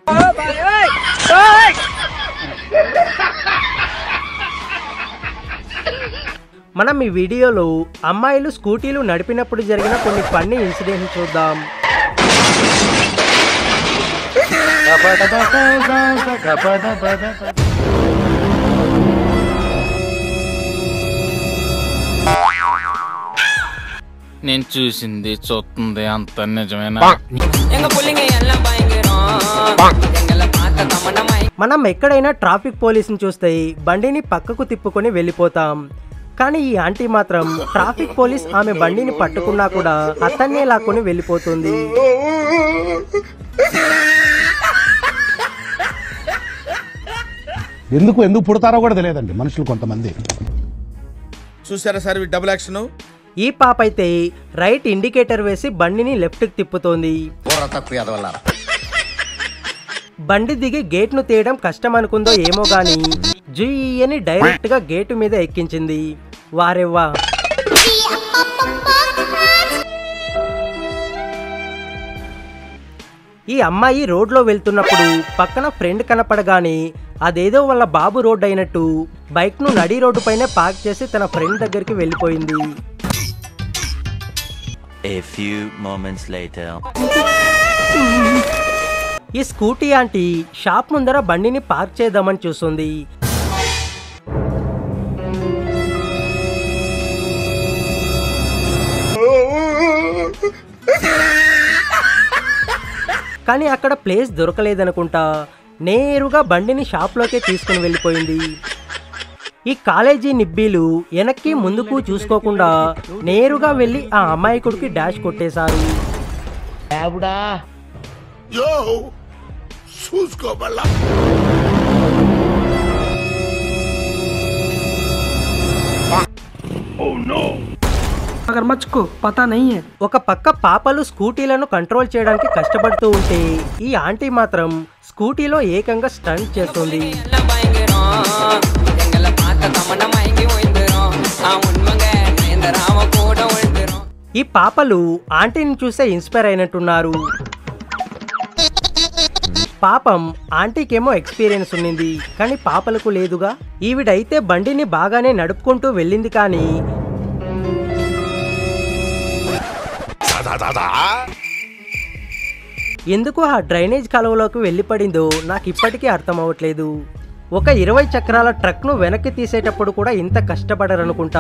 మనం ఈ వీడియోలో అమ్మాయిలు స్కూటీలు నడిపినప్పుడు జరిగిన కొన్ని ఫన్నీ ఇన్సిడెంట్ చూద్దాం నేను చూసింది చూస్తుంది అంత నిజమేనా எங்க புள்ளைங்க எல்லாம் பயங்கரம் எங்களை பார்த்த தமனமாய் మనం ఎక్కడైనా ట్రాఫిక్ పోలీసుని చూస్తే బండిని పక్కకు తిప్పుకొని వెళ్ళిపోతాం కానీ ఈ ఆంటీ మాత్రం ట్రాఫిక్ పోలీస్ ఆమె బండిని పట్టుకున్నా కూడా అతన్నే లాక్కొని వెళ్ళిపోతుంది ఎందుకు ఎందుకు పుడతారో కూడా తెలియదండి మనుషులు కొంతమంది చూసారా సార్ ఈ డబుల్ యాక్షన్ ఈ పాప అయితే రైట్ ఇండికేటర్ వేసి బండిని లెఫ్ట్కి తిప్పుతోంది బండి దిగి గేట్ను తీయడం కష్టం అనుకుందో ఏమో గాని జుయ్యి అని డైరెక్ట్ గా గేటు మీద ఎక్కించింది వారెవ్వా ఈ అమ్మాయి రోడ్లో వెళ్తున్నప్పుడు పక్కన ఫ్రెండ్ కనపడగానే అదేదో వాళ్ళ బాబు రోడ్ అయినట్టు బైక్ను నడి రోడ్డు పైనే పార్క్ చేసి తన ఫ్రెండ్ దగ్గరికి వెళ్ళిపోయింది A few moments later. ఈ స్కూటీ ఆంటీ షాప్ ముందర బండిని పార్క్ చేద్దామని చూస్తుంది కానీ అక్కడ ప్లేస్ దొరకలేదనుకుంటా నేరుగా బండిని షాప్లోకే తీసుకుని వెళ్ళిపోయింది ఈ కాలేజీ నిబ్బీలు వెనక్కి ముందుకు చూసుకోకుండా నేరుగా వెళ్ళి ఆ అమాయకుడికి డాష్ కొట్టేశారు मगरमच्छ को पता नहीं है ఒక పక్క పాపలు స్కూటీలను కంట్రోల్ చేయడానికి కష్టపడుతూ ఉంటే ఈ ఆంటీ మాత్రం స్కూటీలో ఏకంగా స్టంట్ చేస్తుంది எல்லாம் பயங்கரம் எங்களை பார்த்த தமனமாயங்கி ஓய்ந்துரும் ஆ உண்மைங்க நயந்தராம கூட விழுந்துரும் ఈ పాపలు ఆంటీని చూసే ఇన్స్పైర్ అయినట్టున్నారు పాపం ఆంటీకేమో ఎక్స్పీరియన్స్ ఉన్నింది కానీ పాపలకు లేదుగా ఈవిడైతే బండిని బాగానే నడుపుకుంటూ వెళ్ళింది కానీ ఎందుకు ఆ డ్రైనేజ్ కాలువలోకి వెళ్ళిపడిందో నాకు ఇప్పటికీ అర్థం అవ్వట్లేదు ఒక ఇరవై చక్రాల ట్రక్ను వెనక్కి తీసేటప్పుడు కూడా ఇంత కష్టపడరనుకుంటా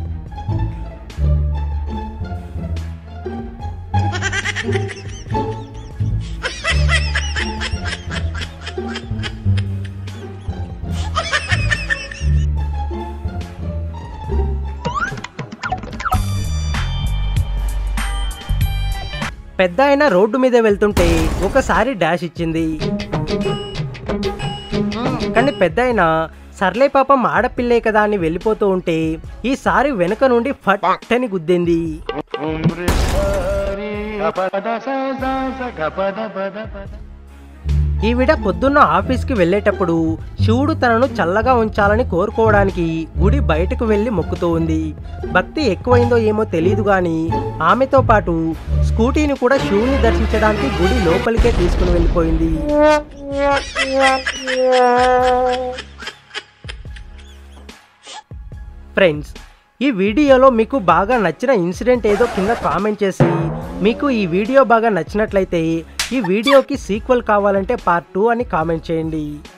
పెద్ద ఆయన రోడ్డు మీద వెళ్తుంటే ఒకసారి డాష్ ఇచ్చింది కానీ పెద్ద ఆయన సర్లే పాపం ఆడపిల్లే కదా అని వెళ్ళిపోతూ ఉంటే ఈసారి వెనుక నుండి ఫట్ అని గుద్దింది ఈవిడ పొద్దున్న ఆఫీస్కి వెళ్ళేటప్పుడు శివుడు తనను చల్లగా ఉంచాలని కోరుకోవడానికి గుడి బయటకు వెళ్ళి మొక్కుతూ ఉంది భక్తి ఎక్కువైందో ఏమో తెలియదు గాని ఆమెతో పాటు స్కూటీని కూడా శివుని దర్శించడానికి గుడి లోపలికే తీసుకుని వెళ్ళిపోయింది ఫ్రెండ్స్ ఈ వీడియోలో మీకు బాగా నచ్చిన ఇన్సిడెంట్ ఏదో కింద కామెంట్ చేసి మీకు ఈ వీడియో బాగా నచ్చినట్లయితే ఈ వీడియోకి సీక్వెల్ కావాలంటే పార్ట్ టూ అని కామెంట్ చేయండి